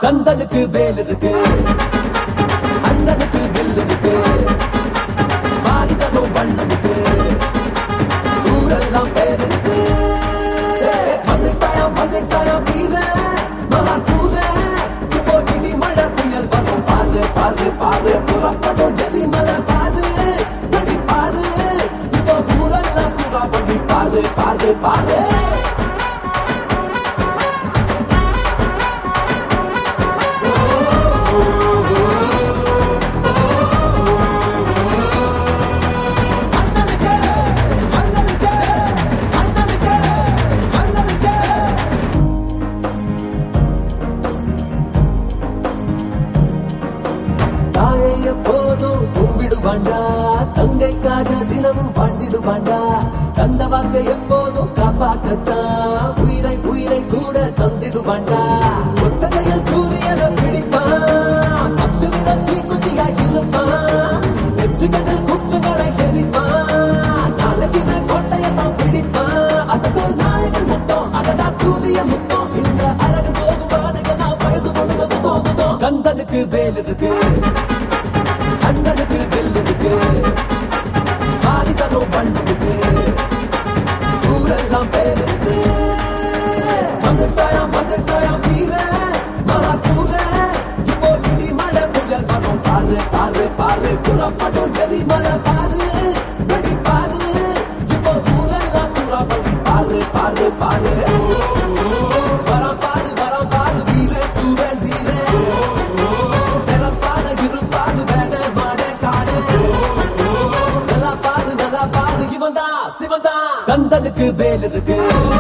கந்தனுக்கு வேல் இருக்கு அண்ணனுக்கு வில் இருக்கு மாறிதனும் வண்ணனுக்கு ஊரெல்லாம் பேர் இருக்கு வந்துட்டாயா வந்துட்டாயா வீர மகாசூர இப்போ இடி மழை புயல் வரும் பாரு பாரு பாரு புறப்படும் எரிமலை பாரு வெடி பாரு இப்போ ஊரெல்லாம் சுறா பண்ணி பாரு பாரு பாரு அண்ணனுக்கு அண்ணனுக்கு அண்ணனுக்கு அண்ணனுக்கு தாயை எப்போதும் கும்பிடுவாண்டா தங்கைக்காக தினமும் வாழ்ந்திடுவாண்டா தந்த வாக்கை எப்போதும் காப்பாற்றத்தான் உயிரை உயிரை கூட தந்திடுவாண்டா ஒத்தகையில் சூரியனை பிடிப்பான் பத்து விரல் தீக்குச்சியாய் இருப்பான் வெற்றிகளில் குற்றங்களை எரிப்பான் நாளைக்கு இவன் கோட்டையை தான் பிடிப்பான் அசத்தல் நாயகன் முத்தம் அடடா சூரிய முத்தம் இந்த அழகு போகும் பாதையெல்லாம் வயசு பொழுது சுத்தம் சுத்தம் கந்தனுக்கு வேல் இருக்கு அண்ணனுக்கு வில் இருக்கு மாறி தரும் பண்ணுக்கு ஊரெல்லாம் பேர் இருக்கு வந்துட்டாயாம் வந்துட்டாயாம் வீர மகாசூர இப்போ இடி மழை புயல் வரும் பாரு பாரு பாரு புறப்படும் எரிமலை பாரு வெடி பாரு இப்போ ஊரெல்லாம் சுறா பண்ணி பாரு பாரு பாரு வரம் பாரு வரம் பாரு வீர சூரன் தீர நிலப்பாடு இருப்பாடு வேட மாட காடு நல்லா பாரு நல்லா பாரு இவன் தான் சிவன் தான் கந்தனுக்கு வேல் இருக்கு